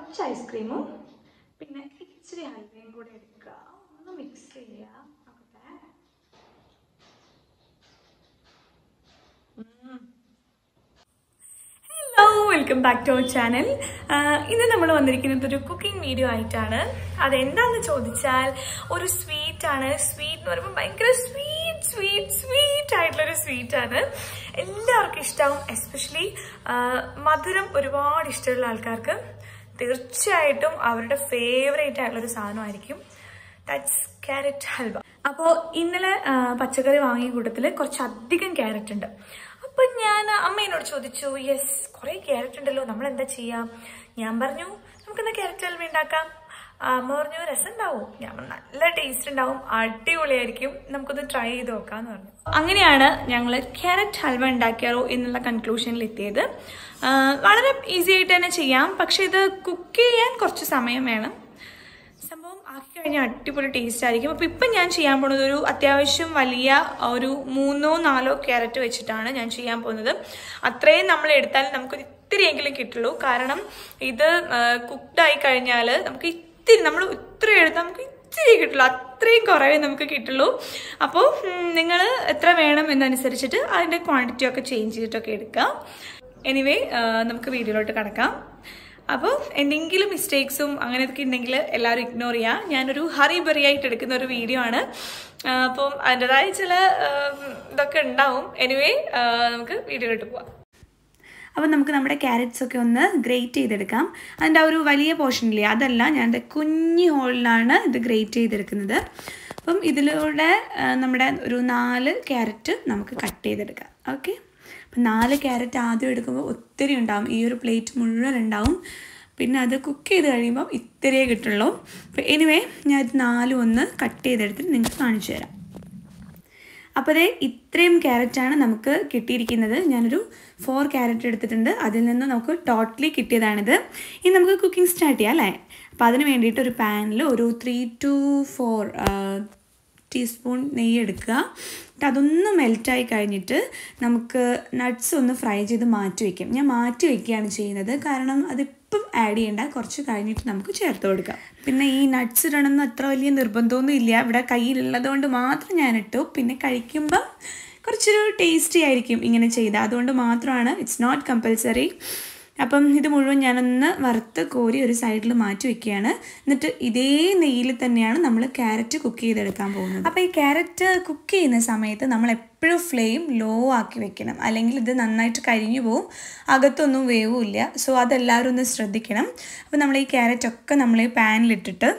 കുറച്ച് ഐസ്ക്രീമും പിന്നെ ഇച്ചിരി ഹൽവയും കൂടെ എടുക്കുക ഒന്ന് മിക്സ് ചെയ്യുക നോക്കട്ടെ hello welcome back to our channel ഇന്ന് നമ്മൾ വന്നിരിക്കുന്നത് ഒരു കുക്കിംഗ് വീഡിയോ ആയിട്ടാണ് അതെന്താന്ന് ചോദിച്ചാൽ ഒരു സ്വീറ്റ് ആണ് സ്വീറ്റ് എന്ന് പറയുമ്പോൾ ഭയങ്കര സ്വീറ്റ് സ്വീറ്റ് സ്വീറ്റ് ആയിട്ടുള്ളൊരു സ്വീറ്റ് ആണ് എല്ലാവർക്കും ഇഷ്ടമാവും എസ്പെഷ്യലി മധുരം ഒരുപാട് ഇഷ്ടമുള്ള ആൾക്കാർക്ക് തീർച്ചയായിട്ടും അവരുടെ ഫേവറേറ്റ് ആയിട്ടുള്ളൊരു സാധനമായിരിക്കും ദാറ്റ്സ് ക്യാരറ്റ് ഹൽവ അപ്പോൾ ഇന്നലെ ആ, പച്ചക്കറി വാങ്ങിയ കൂട്ടത്തിൽ കുറച്ചധികം ക്യാരറ്റ് ഉണ്ട് അപ്പൊ ഞാൻ അമ്മേനോട് ചോദിച്ചു യെസ് കുറെ ക്യാരറ്റ് ഉണ്ടല്ലോ നമ്മൾ എന്താ ചെയ്യാം ഞാൻ പറഞ്ഞു നമുക്കെന്നാ ക്യാരറ്റ് ഹൽവ ഉണ്ടാക്കാം ആ, അമ്മ പറഞ്ഞു രസം ഉണ്ടാവും ഞാൻ പറഞ്ഞു, നല്ല ടേസ്റ്റ് ഉണ്ടാവും അടിപൊളിയായിരിക്കും നമുക്കൊന്ന് ട്രൈ ചെയ്ത് നോക്കാന്ന് പറഞ്ഞു അങ്ങനെയാണ് ഞങ്ങൾ ക്യാരറ്റ് ഹൽവ ഉണ്ടാക്കിയാലോ എന്നുള്ള കൺക്ലൂഷനിൽ എത്തിയത് ആ, വളരെ ഈസി ആയിട്ട് തന്നെ ചെയ്യാം പക്ഷെ ഇത് കുക്ക് ചെയ്യാൻ കുറച്ച് സമയം വേണം സംഭവം ആക്കി കഴിഞ്ഞാൽ അടിപൊളി ടേസ്റ്റ് ആയിരിക്കും അപ്പോൾ ഇപ്പം ഞാൻ ചെയ്യാൻ പോകുന്നത് ഒരു അത്യാവശ്യം വലിയ ഒരു മൂന്നോ നാലോ ക്യാരറ്റ് വെച്ചിട്ടാണ് ഞാൻ ചെയ്യാൻ പോകുന്നത് അത്രയും നമ്മൾ എടുത്താൽ നമുക്ക് ഇത്തിരിയെങ്കിലും കിട്ടുള്ളൂ കാരണം ഇത് കുക്ക്ഡ് ആയി കഴിഞ്ഞാൽ നമുക്ക് ഇത്തിരി നമ്മൾ ഇത്ര എടുത്താൽ നമുക്ക് ഇത്തിരി കിട്ടുള്ളൂ അത്രയും കുറവേ നമുക്ക് കിട്ടുള്ളൂ അപ്പോൾ നിങ്ങൾ എത്ര വേണം എന്നനുസരിച്ചിട്ട് അതിൻ്റെ ക്വാണ്ടിറ്റി ഒക്കെ ചേഞ്ച് ചെയ്തിട്ടൊക്കെ എടുക്കാം എനിവേ നമുക്ക് വീഡിയോയിലോട്ട് കിടക്കാം അപ്പോൾ എന്തെങ്കിലും മിസ്റ്റേക്സും അങ്ങനെയൊക്കെ ഉണ്ടെങ്കിൽ എല്ലാവരും ഇഗ്നോർ ചെയ്യുക ഞാനൊരു ഹറി ബറി ആയിട്ട് എടുക്കുന്ന ഒരു വീഡിയോ ആണ് ആ, അപ്പം അതിൻ്റെതായ ചില ആ, ഇതൊക്കെ ഉണ്ടാവും എനിവേ നമുക്ക് വീഡിയോയിലോട്ട് പോവാം അപ്പം നമുക്ക് നമ്മുടെ ക്യാരറ്റ്സ് ഒക്കെ ഒന്ന് ഗ്രേറ്റ് ചെയ്തെടുക്കാം അതിൻ്റെ ആ ഒരു വലിയ പോർഷനില്ലേ അതല്ല ഞാൻ ദേ കുഞ്ഞി ഹോളിലാണ് ഇത് ഗ്രേറ്റ് ചെയ്തെടുക്കുന്നത് അപ്പം ഇതിലൂടെ ആ, നമ്മുടെ ഒരു നാല് ക്യാരറ്റ് നമുക്ക് കട്ട് ചെയ്തെടുക്കാം ഓക്കെ അപ്പം നാല് ക്യാരറ്റ് ആദ്യം എടുക്കുമ്പോൾ ഒത്തിരി ഉണ്ടാവും ഈ ഒരു പ്ലേറ്റ് മുഴുവൻ ഉണ്ടാവും പിന്നെ അത് കുക്ക് ചെയ്ത് കഴിയുമ്പോൾ ഇത്രയേ കിട്ടുള്ളൂ അപ്പോൾ എനിവേ ഞാൻ ഇത് നാലും ഒന്ന് കട്ട് ചെയ്തെടുത്തിട്ട് നിങ്ങൾക്ക് കാണിച്ചു തരാം അപ്പോൾ അതേ ഇത്രയും ക്യാരറ്റാണ് നമുക്ക് കിട്ടിയിരിക്കുന്നത് ഞാനൊരു ഫോർ ക്യാരറ്റ് എടുത്തിട്ടുണ്ട് അതിൽ നിന്ന് നമുക്ക് ടോട്ടലി കിട്ടിയതാണിത് ഇനി നമുക്ക് കുക്കിംഗ് സ്റ്റാർട്ട് ചെയ്യാം അല്ലേ അപ്പോൾ അതിന് വേണ്ടിയിട്ട് ഒരു പാനിൽ ഒരു ത്രീ ടു ഫോർ ടീസ്പൂൺ നെയ്യ് എടുക്കുക എന്നിട്ട് അതൊന്ന് മെൽറ്റായി കഴിഞ്ഞിട്ട് നമുക്ക് നട്ട്സ് ഒന്ന് ഫ്രൈ ചെയ്ത് മാറ്റി വയ്ക്കാം ഞാൻ മാറ്റി വയ്ക്കുകയാണ് ചെയ്യുന്നത് കാരണം അതിപ്പം ആഡ് ചെയ്യേണ്ട കുറച്ച് കഴിഞ്ഞിട്ട് നമുക്ക് ചേർത്ത് കൊടുക്കാം പിന്നെ ഈ നട്ട്സ് ഇടണമെന്ന് അത്ര വലിയ നിർബന്ധമൊന്നും ഇല്ല ഇവിടെ കയ്യിലുള്ളത് കൊണ്ട് മാത്രം ഞാൻ ഇട്ടു പിന്നെ കഴിക്കുമ്പം കുറച്ചൊരു ടേസ്റ്റി ആയിരിക്കും ഇങ്ങനെ ചെയ്താൽ അതുകൊണ്ട് മാത്രമാണ് ഇറ്റ്സ് നോട്ട് കമ്പൽസറി അപ്പം ഇത് മുഴുവൻ ഞാനൊന്ന് വറുത്ത് കോരി ഒരു സൈഡിൽ മാറ്റി വെക്കുകയാണ് എന്നിട്ട് ഇതേ നെയ്യിൽ തന്നെയാണ് നമ്മൾ ക്യാരറ്റ് കുക്ക് ചെയ്തെടുക്കാൻ പോകുന്നത് അപ്പോൾ ഈ ക്യാരറ്റ് കുക്ക് ചെയ്യുന്ന സമയത്ത് നമ്മൾ എപ്പോഴും ഫ്ലെയിം ലോ ആക്കി വെക്കണം അല്ലെങ്കിൽ ഇത് നന്നായിട്ട് കരിഞ്ഞു പോവും അകത്തൊന്നും വേവുമില്ല സോ അതെല്ലാവരും ഒന്ന് ശ്രദ്ധിക്കണം അപ്പോൾ നമ്മൾ ഈ ക്യാരറ്റ് ഒക്കെ നമ്മൾ ഈ പാനിലിട്ടിട്ട്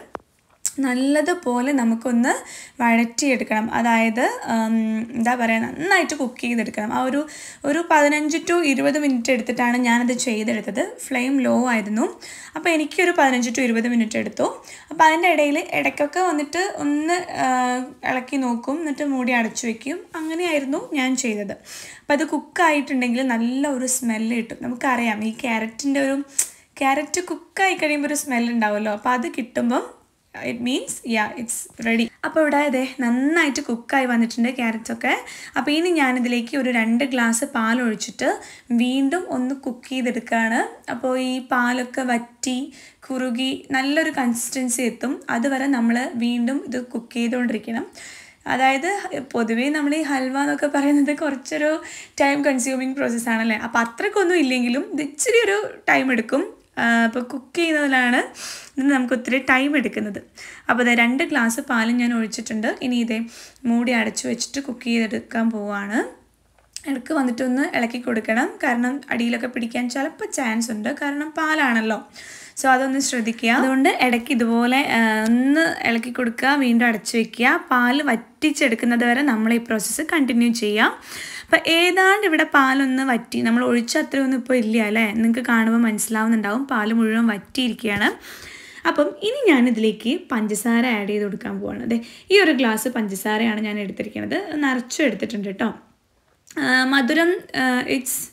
നല്ലതുപോലെ നമുക്കൊന്ന് വഴറ്റിയെടുക്കണം അതായത് ഉം, എന്താ പറയുക നന്നായിട്ട് കുക്ക് ചെയ്തെടുക്കണം ആ ഒരു ഒരു പതിനഞ്ച് ടു ഇരുപത് മിനിറ്റ് എടുത്തിട്ടാണ് ഞാനത് ചെയ്തെടുത്തത് ഫ്ലെയിം ലോ ആയിരുന്നു അപ്പോൾ എനിക്കൊരു പതിനഞ്ച് ടു ഇരുപത് മിനിറ്റ് എടുത്തു അപ്പോൾ അതിൻ്റെ ഇടയിൽ ഇടയ്ക്കൊക്കെ വന്നിട്ട് ഒന്ന് ആ, ഇളക്കി നോക്കും എന്നിട്ട് മൂടി അടച്ചു വെക്കും അങ്ങനെയായിരുന്നു ഞാൻ ചെയ്തത് അപ്പോൾ അത് കുക്കായിട്ടുണ്ടെങ്കിൽ നല്ല ഒരു സ്മെല്ല് കിട്ടും നമുക്കറിയാം ഈ ക്യാരറ്റിൻ്റെ ഒരു ക്യാരറ്റ് കുക്കായി കഴിയുമ്പോൾ ഒരു സ്മെല്ല് ഉണ്ടാവുമല്ലോ അപ്പോൾ അത് കിട്ടുമ്പം it means yeah it's ready അപ്പോൾ ഇവിടെ അതെ നന്നായിട്ട് കുക്കായി വന്നിട്ടുണ്ട് carrots ഒക്കെ അപ്പോൾ ഇനി ഞാനിതിലേക്ക് ഒരു രണ്ട് ഗ്ലാസ് പാൽ ഒഴിച്ചിട്ട് വീണ്ടും ഒന്ന് കുക്ക് ചെയ്തെടുക്കുകയാണ് അപ്പോൾ ഈ പാലൊക്കെ വറ്റി കുറുകി നല്ലൊരു കൺസിസ്റ്റൻസി എത്തും അതുവരെ നമ്മൾ വീണ്ടും ഇത് കുക്ക് ചെയ്തുകൊണ്ടിരിക്കണം അതായത് പൊതുവേ നമ്മൾ ഈ ഹൽവ എന്നൊക്കെ പറയുന്നത് കുറച്ചൊരു ടൈം കൺസ്യൂമിങ് പ്രോസസ്സാണല്ലേ അപ്പോൾ അത്രയ്ക്കൊന്നും ഇല്ലെങ്കിലും ഇത് ഇച്ചിരി ഒരു ടൈം എടുക്കും അപ്പോൾ കുക്ക് ചെയ്യുന്നതിലാണ് ഇത് നമുക്ക് ഒത്തിരി ടൈം എടുക്കുന്നത് അപ്പോൾ അതെ രണ്ട് ഗ്ലാസ് പാലും ഞാൻ ഒഴിച്ചിട്ടുണ്ട് ഇനി ഇതേ മൂടി അടച്ചു വെച്ചിട്ട് കുക്ക് ചെയ്തെടുക്കാൻ പോവാണ് ഇടയ്ക്ക് വന്നിട്ടൊന്ന് ഇളക്കി കൊടുക്കണം കാരണം അടിയിലൊക്കെ പിടിക്കാൻ ചിലപ്പോൾ ചാൻസ് ഉണ്ട് കാരണം പാലാണല്ലോ സോ അതൊന്ന് ശ്രദ്ധിക്കുക അതുകൊണ്ട് ഇടയ്ക്ക് ഇതുപോലെ ആ, ഒന്ന് ഇളക്കി കൊടുക്കുക വീണ്ടും അടച്ചു വെക്കുക പാല് വറ്റിച്ചെടുക്കുന്നത് വരെ നമ്മൾ ഈ പ്രോസസ്സ് കണ്ടിന്യൂ ചെയ്യാം അപ്പം ഏതാണ്ട് ഇവിടെ പാലൊന്ന് വറ്റി നമ്മൾ ഒഴിച്ച അത്രയൊന്നും ഇപ്പോൾ ഇല്ല അല്ലേ നിങ്ങൾക്ക് കാണുമ്പോൾ മനസ്സിലാവുന്നുണ്ടാവും പാല് മുഴുവൻ വറ്റിയിരിക്കുകയാണ് അപ്പം ഇനി ഞാൻ ഇതിലേക്ക് പഞ്ചസാര ആഡ് ചെയ്ത് കൊടുക്കാൻ പോവാണ് അതെ ഈ ഒരു ഗ്ലാസ് പഞ്ചസാരയാണ് ഞാൻ എടുത്തിരിക്കുന്നത് നിറച്ചും എടുത്തിട്ടുണ്ട് കേട്ടോ ആ, മധുരം ഇറ്റ്സ്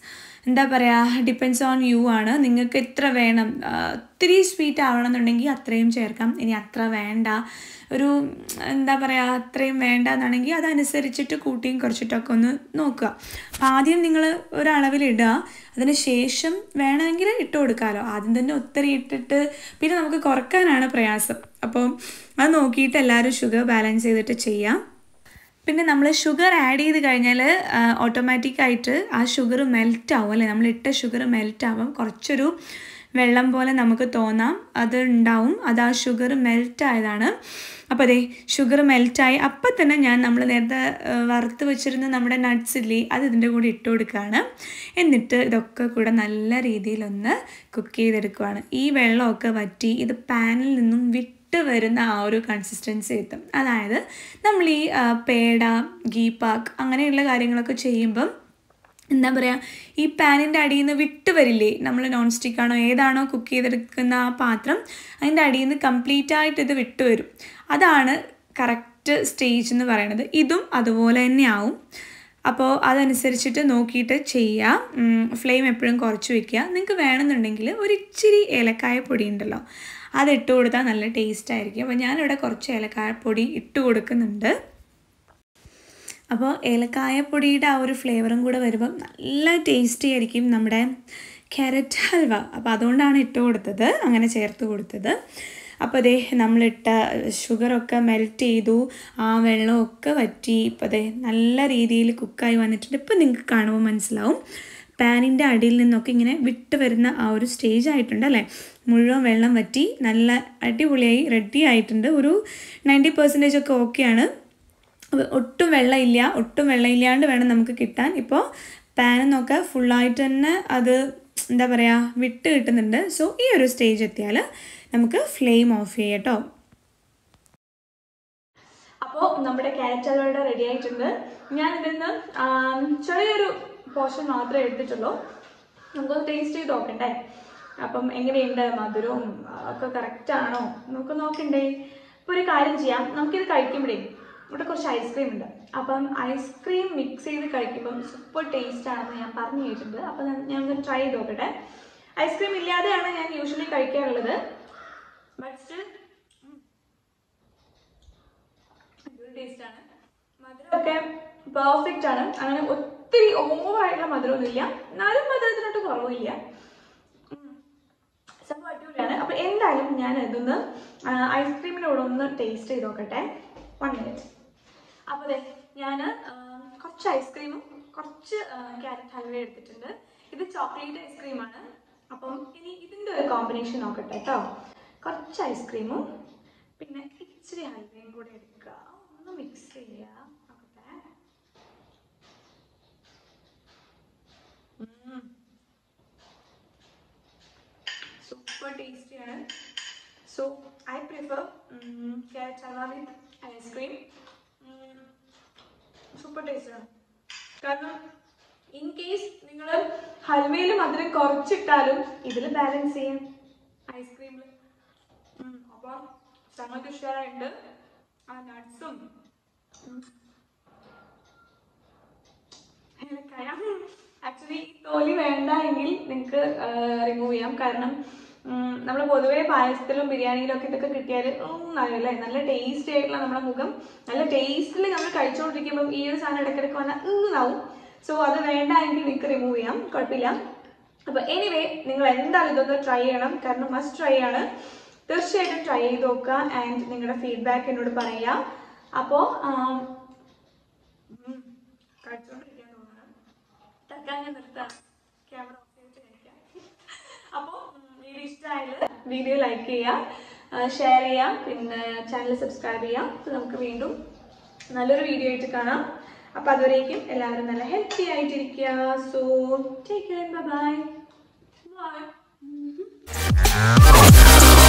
എന്താ പറയുക ഡിപ്പെൻസ് ഓൺ യു ആണ് നിങ്ങൾക്ക് എത്ര വേണം ആ, ഒത്തിരി സ്വീറ്റ് ആവണമെന്നുണ്ടെങ്കിൽ അത്രയും ചേർക്കാം ഇനി അത്ര വേണ്ട ഒരു എന്താ പറയുക അത്രയും വേണ്ട എന്നാണെങ്കിൽ അതനുസരിച്ചിട്ട് കൂട്ടിയും കുറച്ചിട്ടൊക്കെ ഒന്ന് നോക്കുക അപ്പോൾ ആദ്യം നിങ്ങൾ ഒരളവിലിടുക അതിന് ശേഷം വേണമെങ്കിൽ ഇട്ട് കൊടുക്കാമല്ലോ ആദ്യം തന്നെ ഒത്തിരി ഇട്ടിട്ട് പിന്നെ നമുക്ക് കുറക്കാനാണ് പ്രയാസം അപ്പോൾ അത് നോക്കിയിട്ട് എല്ലാവരും ഷുഗർ ബാലൻസ് ചെയ്തിട്ട് ചെയ്യാം പിന്നെ നമ്മൾ ഷുഗർ ആഡ് ചെയ്ത് കഴിഞ്ഞാൽ ഓട്ടോമാറ്റിക്കായിട്ട് ആ ഷുഗർ മെൽറ്റ് ആവും അല്ലേ നമ്മൾ ഇട്ട ഷുഗർ മെൽറ്റ് ആവും കുറച്ചൊരു വെള്ളം പോലെ നമുക്ക് തോന്നാം അത് ഉണ്ടാവും അത് ആ ഷുഗർ മെൽറ്റ് ആയതാണ് അപ്പോൾ അതെ ഷുഗർ മെൽറ്റായി അപ്പം തന്നെ ഞാൻ നമ്മൾ നേരത്തെ ആ, വറുത്ത് വെച്ചിരുന്ന നമ്മുടെ നട്ട്സ് ഇല്ലേ അത് ഇതിൻ്റെ കൂടെ ഇട്ട് കൊടുക്കുകയാണ് എന്നിട്ട് ഇതൊക്കെ കൂടെ നല്ല രീതിയിലൊന്ന് കുക്ക് ചെയ്തെടുക്കുകയാണ് ഈ വെള്ളമൊക്കെ വറ്റി ഇത് പാനിൽ നിന്നും വിട്ട് വിട്ട് വരുന്ന ആ ഒരു കൺസിസ്റ്റൻസി എത്തും അതായത് നമ്മൾ ഈ ആ, പേട ഗീ പാക്ക് അങ്ങനെയുള്ള കാര്യങ്ങളൊക്കെ ചെയ്യുമ്പം എന്താ പറയുക ഈ പാനിൻ്റെ അടിയിൽ നിന്ന് വിട്ട് വരില്ലേ നമ്മൾ നോൺ സ്റ്റിക്ക് ആണോ ഏതാണോ കുക്ക് ചെയ്തെടുക്കുന്ന ആ പാത്രം അതിൻ്റെ അടിയിൽ നിന്ന് കംപ്ലീറ്റ് ആയിട്ട് ഇത് വിട്ട് വരും അതാണ് കറക്റ്റ് സ്റ്റേജ് എന്ന് പറയുന്നത് ഇതും അതുപോലെ തന്നെ ആവും അപ്പോൾ അതനുസരിച്ചിട്ട് നോക്കിയിട്ട് ചെയ്യുക ഫ്ലെയിം എപ്പോഴും കുറച്ച് വെക്കുക നിങ്ങൾക്ക് വേണമെന്നുണ്ടെങ്കിൽ ഒരു ഇച്ചിരി ഏലക്കായ പൊടി ഉണ്ടല്ലോ അത് ഇട്ട് കൊടുത്താൽ നല്ല ടേസ്റ്റ് ആയിരിക്കും അപ്പോൾ ഞാനിവിടെ കുറച്ച് ഏലക്കായ പൊടി ഇട്ട് കൊടുക്കുന്നുണ്ട് അപ്പോൾ ഏലക്കായപ്പൊടിയുടെ ആ ഒരു ഫ്ലേവറും കൂടെ വരുമ്പം നല്ല ടേസ്റ്റി ആയിരിക്കും നമ്മുടെ ക്യാരറ്റ് ഹൽവ അപ്പോൾ അതുകൊണ്ടാണ് ഇട്ട് കൊടുത്തത് അങ്ങനെ ചേർത്ത് കൊടുത്തത് അപ്പോൾ അതേ നമ്മളിട്ട ഷുഗറൊക്കെ മെൽറ്റ് ചെയ്തു ആ വെള്ളമൊക്കെ വറ്റി ഇപ്പോൾ അതേ നല്ല രീതിയിൽ കുക്കായി വന്നിട്ടുണ്ട് ഇപ്പോൾ നിങ്ങൾക്ക് കാണുമ്പോൾ മനസ്സിലാവും പാനിൻ്റെ അടിയിൽ നിന്നൊക്കെ ഇങ്ങനെ വിട്ട് വരുന്ന ആ ഒരു സ്റ്റേജ് ആയിട്ടുണ്ട് അല്ലേ മുഴുവൻ വെള്ളം വറ്റി നല്ല അടിപൊളിയായി റെഡി ആയിട്ടുണ്ട് ഒരു നയൻറ്റി പെർസെൻറ്റേജ് ഒക്കെ ഓക്കെയാണ് അത് ഒട്ടും വെള്ളമില്ല ഒട്ടും വെള്ളമില്ലാണ്ട് വേണം നമുക്ക് കിട്ടാൻ ഇപ്പോൾ പാനിൽ നിന്നൊക്കെ ഫുള്ളായിട്ട് തന്നെ അത് എന്താ പറയുക വിട്ട് കിട്ടുന്നുണ്ട് സോ ഈ ഒരു സ്റ്റേജ് എത്തിയാൽ നമുക്ക് ഫ്ലെയിം ഓഫ് ചെയ്യാം കേട്ടോ അപ്പോൾ നമ്മുടെ ക്യാരറ്റ് ഹൽവയുടെ റെഡി ആയിട്ടുണ്ട് ഞാൻ ഇതിന്ന് ചെറിയൊരു പോർഷൻ മാത്രമേ എടുത്തിട്ടുള്ളൂ നമുക്കൊന്ന് ടേസ്റ്റ് ചെയ്ത് നോക്കണ്ടേ അപ്പം എങ്ങനെയുണ്ട് മധുരവും ഒക്കെ കറക്റ്റ് ആണോ നമുക്ക് നോക്കണ്ടേ ഇപ്പോൾ ഒരു കാര്യം ചെയ്യാം നമുക്കിത് കഴിക്കുമ്പോഴേ ഇവിടെ കുറച്ച് ഐസ്ക്രീം ഉണ്ട് അപ്പം ഐസ്ക്രീം മിക്സ് ചെയ്ത് കഴിക്കുമ്പം സൂപ്പർ ടേസ്റ്റ് ആണെന്ന് ഞാൻ പറഞ്ഞു കേട്ടിട്ടുണ്ട് അപ്പം ഞങ്ങൾക്ക് ട്രൈ ചെയ്ത് നോക്കട്ടെ ഐസ്ക്രീം ഇല്ലാതെയാണ് ഞാൻ യൂഷ്വലി കഴിക്കാറുള്ളത് ബട്ട് സ്റ്റിൽ ടേസ്റ്റ് ആണ് മധുരമൊക്കെ പെർഫെക്റ്റ് ആണ് അങ്ങനെ ഒത്തിരി ഓവറായിട്ടുള്ള മധുരമൊന്നുമില്ല എന്നാലും മധുരത്തിനൊട്ട് കുറവില്ല ഉം. സംഭവം അടിപൊളിയാണ് അപ്പൊ എന്തായാലും ഞാൻ ഇതൊന്ന് ഐസ്ക്രീമിൻ്റെ കൂടെ ഒന്ന് ടേസ്റ്റ് ചെയ്ത് നോക്കട്ടെ വൺ മിനിറ്റ് അപ്പോൾ അതെ ഞാൻ കുറച്ച് ഐസ്ക്രീമും കുറച്ച് ക്യാരറ്റ് ഹൽവ എടുത്തിട്ടുണ്ട് ഇത് ചോക്ലേറ്റ് ഐസ്ക്രീമാണ് അപ്പം ഇനി ഇതിൻ്റെ ഒരു കോമ്പിനേഷൻ നോക്കട്ടെ കേട്ടോ കുറച്ച് ഐസ്ക്രീമും പിന്നെ ഇച്ചിരി ഹൽവയും കൂടെ എടുക്കുക ഒന്ന് മിക്സ് ചെയ്യുക നോക്കട്ടെ സൂപ്പർ ടേസ്റ്റിയാണ് so I prefer carrot halwa with ice cream super ടേസ്റ്റാണ് കാരണം ഇൻ കേസ് നിങ്ങൾ ഹൽവയിൽ മധുരം കുറച്ചിട്ടാലും ഇതിൽ ബാലൻസ് ചെയ്യാം ഐസ്ക്രീമിൽ അപ്പോൾ സംഗതി ഉഷാറായിട്ടുണ്ട് ആ നട്ട്സും ഏലക്കായ ആക്ച്വലി ഈ തോലി വേണ്ട എങ്കിൽ നിങ്ങൾക്ക് റിമൂവ് ചെയ്യാം കാരണം നമ്മൾ പൊതുവേ പായസത്തിലും ബിരിയാണിയിലും ഒക്കെ ഇതൊക്കെ കിട്ടിയാൽ നല്ലല്ലേ നല്ല ടേസ്റ്റി ആയിട്ടുള്ള നമ്മുടെ മുഖം നല്ല ടേസ്റ്റിൽ നമ്മൾ കഴിച്ചുകൊണ്ടിരിക്കുമ്പോൾ ഈ ഒരു സാധനം ഇടയ്ക്കിടയ്ക്ക് വന്നാൽ ഇന്നാവും സോ അത് വേണ്ട എങ്കിൽ നിങ്ങൾക്ക് റിമൂവ് ചെയ്യാം കുഴപ്പമില്ല അപ്പോൾ എനിവേ നിങ്ങൾ എന്തായാലും ഇതൊന്ന് ട്രൈ ചെയ്യണം കാരണം മസ്റ്റ് ട്രൈ ആണ് തീർച്ചയായിട്ടും ട്രൈ ചെയ്ത് നോക്കുക ആൻഡ് നിങ്ങളുടെ ഫീഡ്ബാക്ക് എന്നോട് പറയുക അപ്പോൾ കഴിച്ചുകൊണ്ടിരിക്കാൻ തോന്നുന്നു തൽക്കാലം ഞാൻ നിർത്താം ക്യാമറ ഓഫ് ചെയ്തിട്ട് കഴിക്കാം അപ്പോൾ വീഡിയോ ഇഷ്ടമായാൽ വീഡിയോ ലൈക്ക് ചെയ്യുക ഷെയർ ചെയ്യാം പിന്നെ ചാനൽ സബ്സ്ക്രൈബ് ചെയ്യാം അപ്പോൾ നമുക്ക് വീണ്ടും നല്ലൊരു വീഡിയോ ആയിട്ട് കാണാം അപ്പോൾ അതുവരേക്കും എല്ലാവരും നല്ല ഹെൽത്തി ആയിട്ടിരിക്കുക so take care bye by